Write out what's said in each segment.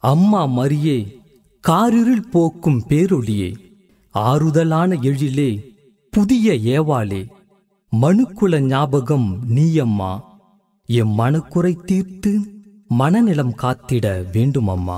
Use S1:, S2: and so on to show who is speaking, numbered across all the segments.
S1: அம்மா மரியே காரிருள் போக்கும் பேரொளியே ஆறுதலான எழிலே புதிய ஏவாளே மனுக்குல ஞாபகம் நீயம்மா எம் மனக்குறை தீர்த்து மனநிலம் காத்திட வேண்டுமம்மா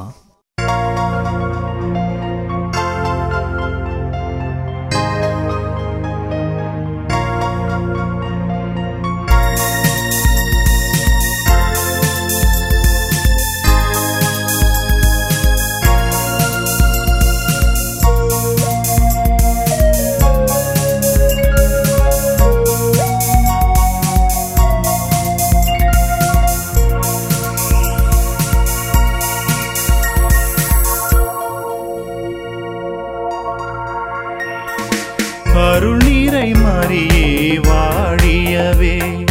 S2: அருள் நீரை மறியே வாழியவே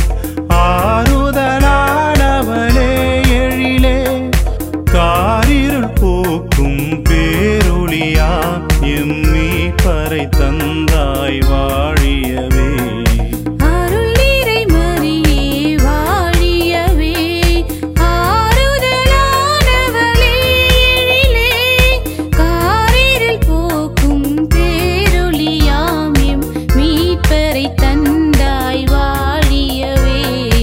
S2: ஆறுதலானவளே எழிலே காரிருள் போக்கும் பேரொளியா எம்மீ பறை தந்தாய் வாழியவே
S3: அருள் நீரை மறியே வாழியவே ஆறுதலானவளே எழிலே காரிருள் போக்கும் பேரொளியாம் எம் மீட்பரை தந்தாய் வாழியவே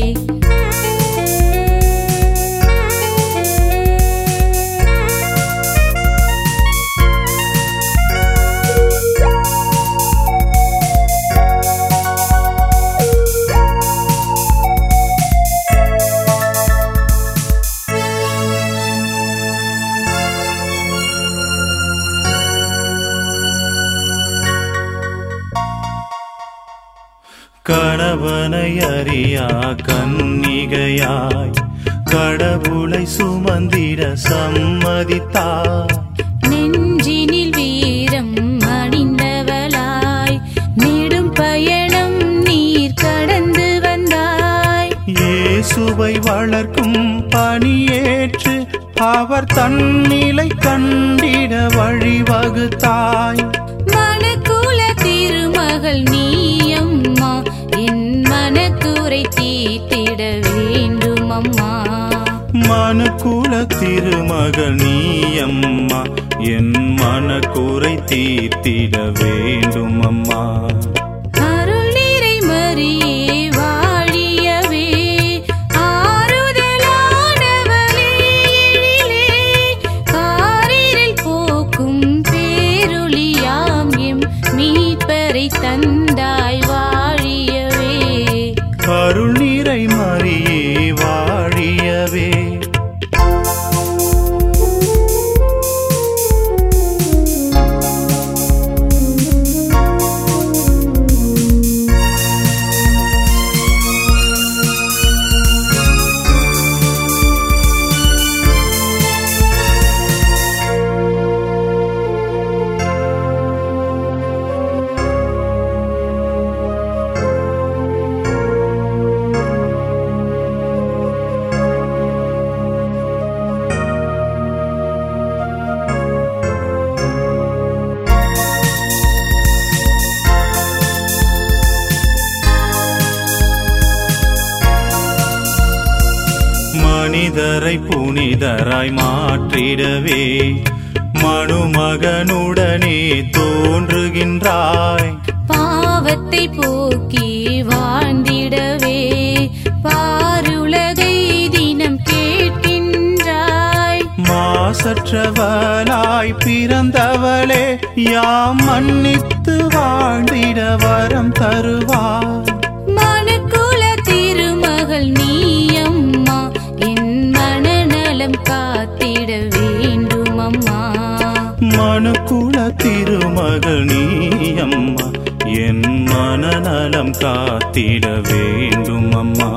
S2: கணவனை அறியா கன்னிகையாய் கடவுளை சுமந்திட சம்மதித்தாய்
S3: நெஞ்சினில் வீரம் அணிந்தவளாய் நெடும் பயணம் நீர் கடந்து வந்தாய்
S2: இயேசுவை வளர்க்கும் பணியேற்று அவர் தன்னிலை கண்டிட வழிவகுத்தாய்
S3: மனக்குல திருமகள் நீயம்மா என் மனக்குறை தீர்த்திட வேண்டும் அம்மா
S2: மனுக்குல திருமகள் நீயம்மா என் மனக்குறை தீர்த்திட வேண்டும் அம்மா
S3: அருள் நீரை மறியே வாழியவே ஆறுதலானவளே எழிலே காரிரில் போக்கும் பேரொளியாம் எம் மீட்பரை தந்தாய் வாழியவே
S2: அருள் நீரை மறியே வாழியவே மனிதரை புனிதராய் மாற்றிடவே மனுமகனுடனே தோன்றுகின்றாய்
S3: பாவத்தை போக்கி வாழ்ந்திடவே பாருலகை தினம் கேட்கின்றாய்
S2: மாசற்றவளாய் பிறந்தவளே யாம் மன்னித்து வாழ்ந்திட வரம் தருவாய்
S3: மனுக்குல திருமகள் நீயம்மா என் மனநலம் காத்திட வேண்டும் அம்மா
S2: மனுக்குல திருமகள் நீயம்மா என் மனநலம் காத்திட வேண்டும் அம்மா